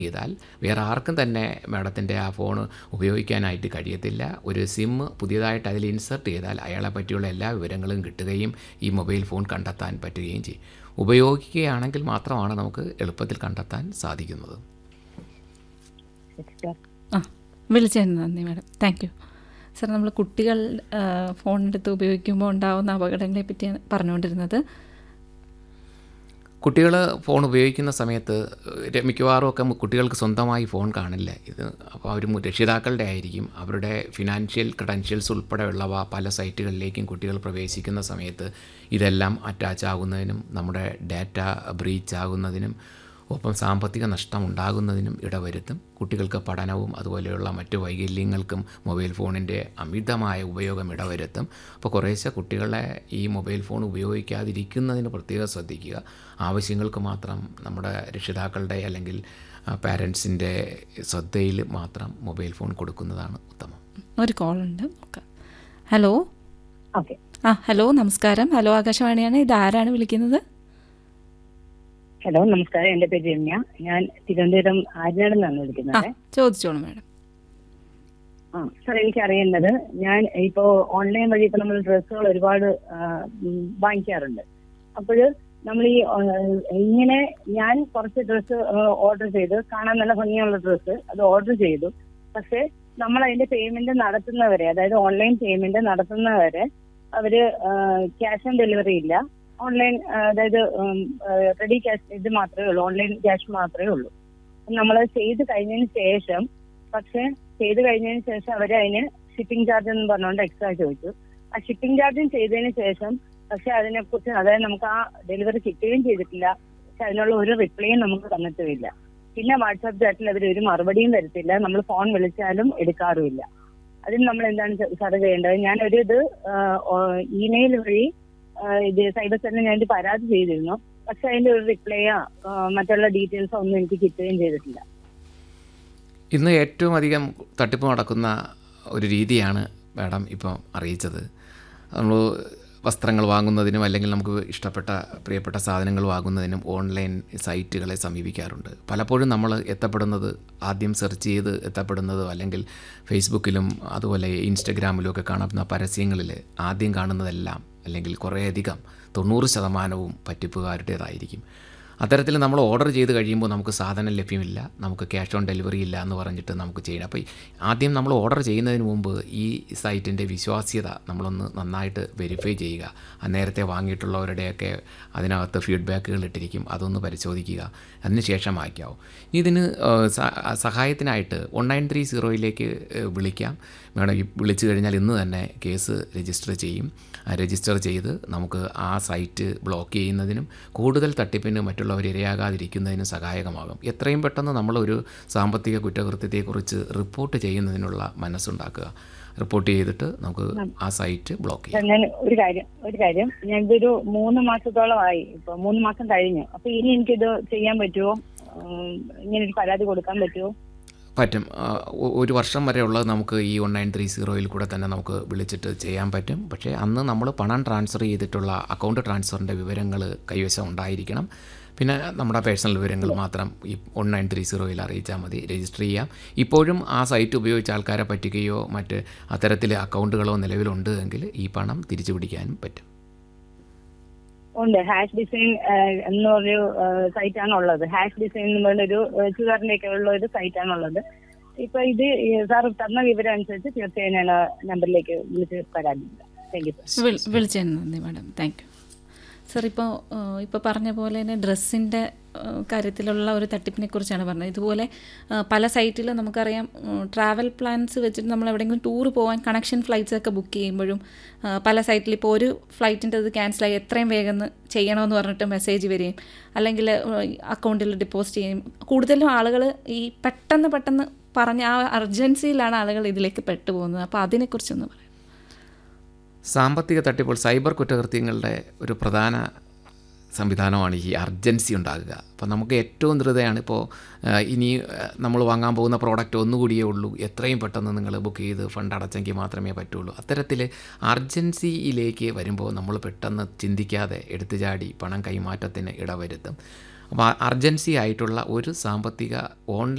ചെയ്താൽ വേറെ ആർക്കും തന്നെ മാഡത്തിൻ്റെ ആ ഫോൺ ഉപയോഗിക്കാനായിട്ട് കഴിയത്തില്ല ഒരു സിം പുതിയതായിട്ട് അതിൽ ഇൻസർട്ട് ചെയ്താൽ അയാളെ പറ്റിയുള്ള എല്ലാ വിവരങ്ങളും കിട്ടുകയും ഈ മൊബൈൽ ഫോൺ കണ്ടെത്താൻ പറ്റുകയും ചെയ്യും ഉപയോഗിക്കുകയാണെങ്കിൽ മാത്രമാണ് നമുക്ക് എളുപ്പത്തിൽ കണ്ടെത്താൻ സാധിക്കുന്നത് ആ വിളിച്ചതിന് നന്ദി മാഡം താങ്ക് യു സാർ നമ്മൾ കുട്ടികൾ ഫോണെടുത്ത് ഉപയോഗിക്കുമ്പോൾ ഉണ്ടാകുന്ന അപകടങ്ങളെ പറ്റിയാണ് പറഞ്ഞുകൊണ്ടിരുന്നത് കുട്ടികൾ ഫോൺ ഉപയോഗിക്കുന്ന സമയത്ത് ര- മിക്കവാറും ഒക്കെ മു- കുട്ടികൾക്ക് സ്വന്തമായി ഫോൺ കാണില്ല ഇത് അപ്പോൾ അവർ മു- രക്ഷിതാക്കളുടെ ആയിരിക്കും അവരുടെ ഫിനാൻഷ്യൽ ക്രെഡൻഷ്യൽസ് ഉൾപ്പെടെയുള്ളവ പല സൈറ്റുകളിലേക്കും കുട്ടികൾ പ്രവേശിക്കുന്ന സമയത്ത് ഇതെല്ലാം അറ്റാച്ച് ആകുന്നതിനും നമ്മുടെ ഡാറ്റ ബ്രീച്ച് ആകുന്നതിനും ഒപ്പം സാമ്പത്തിക നഷ്ടം ഉണ്ടാകുന്നതിനും ഇടവരുത്തും കുട്ടികൾക്ക് പഠനവും അതുപോലെയുള്ള മറ്റു വൈകല്യങ്ങൾക്കും മൊബൈൽ ഫോണിൻ്റെ അമിതമായ ഉപയോഗം ഇടവരുത്തും അപ്പോൾ കുറേശ്ശെ കുട്ടികളെ ഈ മൊബൈൽ ഫോൺ ഉപയോഗിക്കാതിരിക്കുന്നതിന് പ്രത്യേകം ശ്രദ്ധിക്കുക ആവശ്യങ്ങൾക്ക് മാത്രം നമ്മുടെ രക്ഷിതാക്കളുടെ അല്ലെങ്കിൽ പാരൻസിൻ്റെ ശ്രദ്ധയിൽ മാത്രം മൊബൈൽ ഫോൺ കൊടുക്കുന്നതാണ് ഉത്തമം ഒരു കോൾ ഉണ്ട് നോക്കാം ഹലോ ഓക്കെ ആ ഹലോ നമസ്കാരം ഹലോ ആകാശവാണിയാണ് ഇത് ആരാണ് വിളിക്കുന്നത് ഹലോ നമസ്കാരം എന്റെ പേര് രമ്യ ഞാൻ തിരുവനന്തപുരം ആര്യനാട് നിന്നാണ് ആ വിളിക്കുന്നത് ചോദിച്ചോളൂ മാഡം ആ സാർ എനിക്ക് അറിയേണ്ടത് ഞാൻ ഇപ്പോ ഓൺലൈൻ വഴി ഇപ്പൊ നമ്മൾ ഡ്രസ്സുകൾ ഒരുപാട് ആ, ഉം, വാങ്ങിക്കാറുണ്ട് അപ്പോൾ നമ്മൾ ഈ ആ, ഇങ്ങനെ ഞാൻ കുറച്ച് ഡ്രസ്സ് ഓർഡർ ചെയ്ത് കാണാൻ നല്ല ഭംഗിയുള്ള ഡ്രസ്സ് അത് ഓർഡർ ചെയ്തു പക്ഷെ നമ്മൾ അതിന്റെ പേയ്മെന്റ് നടത്തുന്നവരെ അതായത് ഓൺലൈൻ പേയ്മെന്റ് നടത്തുന്നവരെ അവര് ക്യാഷ് ഓൺ ഡെലിവറി ഇല്ല ഓൺലൈൻ അതായത് റെഡി ക്യാഷ് ഇത് മാത്രമേ ഉള്ളൂ ഓൺലൈൻ ക്യാഷ് മാത്രമേ ഉള്ളൂ നമ്മൾ ചെയ്ത് കഴിഞ്ഞതിന് ശേഷം പക്ഷെ ചെയ്ത് കഴിഞ്ഞതിന് ശേഷം അവർ അതിന് ഷിപ്പിംഗ് ചാർജ് എന്ന് പറഞ്ഞുകൊണ്ട് എക്സ്ട്രാ ചോദിച്ചു ആ ഷിപ്പിംഗ് ചാർജും ചെയ്തതിന് ശേഷം പക്ഷെ അതിനെ കുറിച്ച് അതായത് നമുക്ക് ആ ഡെലിവറി കിട്ടുകയും ചെയ്തിട്ടില്ല പക്ഷെ അതിനുള്ള ഒരു റിപ്ലൈയും നമുക്ക് തന്നിട്ടുമില്ല പിന്നെ വാട്സാപ്പ് ചാറ്റിൽ അവർ ഒരു മറുപടിയും തരത്തില്ല നമ്മൾ ഫോൺ വിളിച്ചാലും എടുക്കാറുമില്ല അതിന് നമ്മൾ എന്താണ് സാറ് ചെയ്യേണ്ടത് ഞാൻ ഒരു ഇത് ഇമെയിൽ വഴി ആ, ഇത് സൈബർ സെല്ലിൽ ഞാൻ ഇത് പരാതി ചെയ്തിരുന്നു പക്ഷെ അതിന്റെ ഒരു റിപ്ലൈയോ മറ്റുള്ള ഡീറ്റെയിൽസോ ഒന്നും എനിക്ക് കിട്ടുകയും ചെയ്തിട്ടില്ല ഇന്ന് ഏറ്റവും അധികം തട്ടിപ്പ് നടക്കുന്ന ഒരു രീതിയാണ് മാഡം ഇപ്പം അറിയിച്ചത് നമ്മൾ വസ്ത്രങ്ങൾ വാങ്ങുന്നതിനും അല്ലെങ്കിൽ നമുക്ക് ഇഷ്ടപ്പെട്ട പ്രിയപ്പെട്ട സാധനങ്ങൾ വാങ്ങുന്നതിനും ഓൺലൈൻ സൈറ്റുകളെ സമീപിക്കാറുണ്ട് പലപ്പോഴും നമ്മൾ എത്തപ്പെടുന്നത് ആദ്യം സെർച്ച് ചെയ്ത് എത്തപ്പെടുന്നത് അല്ലെങ്കിൽ ഫേസ്ബുക്കിലും അതുപോലെ ഇൻസ്റ്റഗ്രാമിലും ഒക്കെ കാണുന്ന പരസ്യങ്ങളിൽ ആദ്യം കാണുന്നതെല്ലാം അല്ലെങ്കിൽ കുറേയധികം തൊണ്ണൂറ് ശതമാനവും പറ്റിപ്പുകാരുടേതായിരിക്കും അത്തരത്തിൽ നമ്മൾ ഓർഡർ ചെയ്ത് കഴിയുമ്പോൾ നമുക്ക് സാധനം ലഭ്യമില്ല നമുക്ക് ക്യാഷ് ഓൺ ഡെലിവറി ഇല്ല എന്ന് പറഞ്ഞിട്ട് നമുക്ക് ചെയ്യണം അപ്പോൾ ഈ ആദ്യം നമ്മൾ ഓർഡർ ചെയ്യുന്നതിന് മുമ്പ് ഈ സൈറ്റിൻ്റെ വിശ്വാസ്യത നമ്മളൊന്ന് നന്നായിട്ട് വെരിഫൈ ചെയ്യുക ആ നേരത്തെ വാങ്ങിയിട്ടുള്ളവരുടെയൊക്കെ അതിനകത്ത് ഫീഡ്ബാക്കുകൾ ഇട്ടിരിക്കും അതൊന്ന് പരിശോധിക്കുക അതിനുശേഷം വായിക്കാവും ഇതിന് ഏഹ്, സ- സഹായത്തിനായിട്ട് വൺ നയൻ ത്രീ സീറോയിലേക്ക് വിളിക്കാം വേണം ഈ വിളിച്ചു കഴിഞ്ഞാൽ ഇന്ന് തന്നെ കേസ് രജിസ്റ്റർ ചെയ്യും ആ രജിസ്റ്റർ ചെയ്ത് നമുക്ക് ആ സൈറ്റ് ബ്ലോക്ക് ചെയ്യുന്നതിനും കൂടുതൽ തട്ടിപ്പിന് മറ്റുള്ളവർ ഇരയാകാതിരിക്കുന്നതിനും സഹായകമാകും എത്രയും പെട്ടെന്ന് നമ്മളൊരു സാമ്പത്തിക കുറ്റകൃത്യത്തെക്കുറിച്ച് റിപ്പോർട്ട് ചെയ്യുന്നതിനുള്ള മനസ്സുണ്ടാക്കുക റിപ്പോർട്ട് ചെയ്തിട്ട് നമുക്ക് ആ സൈറ്റ് ബ്ലോക്ക് ചെയ്യാം ഞാൻ ഒരു കാര്യം ഒരു കാര്യം ഞാൻ ഇതൊരു മൂന്ന് മാസത്തോളമായി ഇപ്പൊ മൂന്ന് മാസം കഴിഞ്ഞു അപ്പൊ ഇനി എനിക്കിത് ചെയ്യാൻ പറ്റുമോ ഉം, ഇങ്ങനെ ഒരു പരാതി കൊടുക്കാൻ പറ്റുമോ പറ്റും ആ, ഒ- ഒരു വർഷം വരെ ഉള്ളത് നമുക്ക് ഈ വൺ നയൻ ത്രീ സീറോയിൽ കൂടെ തന്നെ നമുക്ക് വിളിച്ചിട്ട് ചെയ്യാൻ പറ്റും പക്ഷേ അന്ന് നമ്മൾ പണം ട്രാൻസ്ഫർ ചെയ്തിട്ടുള്ള അക്കൗണ്ട് ട്രാൻസ്ഫറിൻ്റെ വിവരങ്ങൾ കൈവശം ഉണ്ടായിരിക്കണം പിന്നെ നമ്മുടെ പേഴ്സണൽ വിവരങ്ങൾ മാത്രം ഈ വൺ നയൻ ത്രീ സീറോയിൽ അറിയിച്ചാൽ മതി രജിസ്റ്റർ ചെയ്യാം ഇപ്പോഴും ആ സൈറ്റ് ഉപയോഗിച്ച് ആൾക്കാരെ പറ്റിക്കുകയോ മറ്റ് അത്തരത്തിലെ അക്കൗണ്ടുകളോ നിലവിലുണ്ട് എങ്കിൽ ഈ പണം തിരിച്ചു പിടിക്കാനും പറ്റും ഉണ്ട് ഹാഷ് ഡിസൈൻ എന്നൊരു സൈറ്റ് ആണ് ഉള്ളത് ഹാഷ് ഡിസൈൻ എന്ന് പറഞ്ഞ ഒരു ചുതാറിന്റെ ഒക്കെ ഉള്ള ഒരു സൈറ്റ് ആണ് ഉള്ളത് ഇപ്പൊ ഇത് സാർ തന്ന വിവരം അനുസരിച്ച് തീർച്ചയായും ഞാൻ ആ നമ്പറിലേക്ക് വിളിച്ച് പരാതി താങ്ക് യു സാർ വിൾ- വിളിച്ചതിന് നന്ദി മാഡം താങ്ക് യു സാർ ഇപ്പോൾ ഇപ്പോൾ പറഞ്ഞ പോലെ തന്നെ ഡ്രസ്സിൻ്റെ കാര്യത്തിലുള്ള ഒരു തട്ടിപ്പിനെ കുറിച്ചാണ് പറഞ്ഞത് ഇതുപോലെ ആ, പല സൈറ്റിലും നമുക്കറിയാം ട്രാവൽ പ്ലാൻസ് വെച്ചിട്ട് നമ്മൾ എവിടെയെങ്കിലും ടൂർ പോകാൻ കണക്ഷൻ ഫ്ലൈറ്റ്സ് ഒക്കെ ബുക്ക് ചെയ്യുമ്പോഴും ആ, പല സൈറ്റിൽ ഇപ്പോൾ ഒരു ഫ്ലൈറ്റിൻ്റെ ഇത് ക്യാൻസലായി എത്രയും വേഗം ഒന്ന് ചെയ്യണമെന്ന് പറഞ്ഞിട്ട് മെസ്സേജ് വരികയും അല്ലെങ്കിൽ അക്കൗണ്ടിൽ ഡെപ്പോസിറ്റ് ചെയ്യും കൂടുതലും ആളുകൾ ഈ പെട്ടെന്ന് പെട്ടെന്ന് പറഞ്ഞ ആ അർജൻസിയിലാണ് ആളുകൾ ഇതിലേക്ക് പെട്ടുപോകുന്നത് അപ്പോൾ അതിനെക്കുറിച്ചൊന്ന് പറയാം സാമ്പത്തിക തട്ടിപ്പോൾ സൈബർ കുറ്റകൃത്യങ്ങളുടെ ഒരു പ്രധാന സംവിധാനമാണ് ഈ അർജൻസി ഉണ്ടാകുക അപ്പോൾ നമുക്ക് ഏറ്റവും ധൃതയാണ് ഇപ്പോൾ ഇനി നമ്മൾ വാങ്ങാൻ പോകുന്ന പ്രോഡക്റ്റ് ഒന്നുകൂടിയേ ഉള്ളൂ എത്രയും പെട്ടെന്ന് നിങ്ങൾ ബുക്ക് ചെയ്ത് ഫണ്ട് അടച്ചെങ്കിൽ മാത്രമേ പറ്റുള്ളൂ അത്തരത്തിൽ അർജൻസിയിലേക്ക് വരുമ്പോൾ നമ്മൾ പെട്ടെന്ന് ചിന്തിക്കാതെ എടുത്തു ചാടി പണം കൈമാറ്റത്തിന് ഇടവരുത്തും അപ്പോൾ അർജൻസി ആയിട്ടുള്ള ഒരു സാമ്പത്തിക ഓൺലൈൻ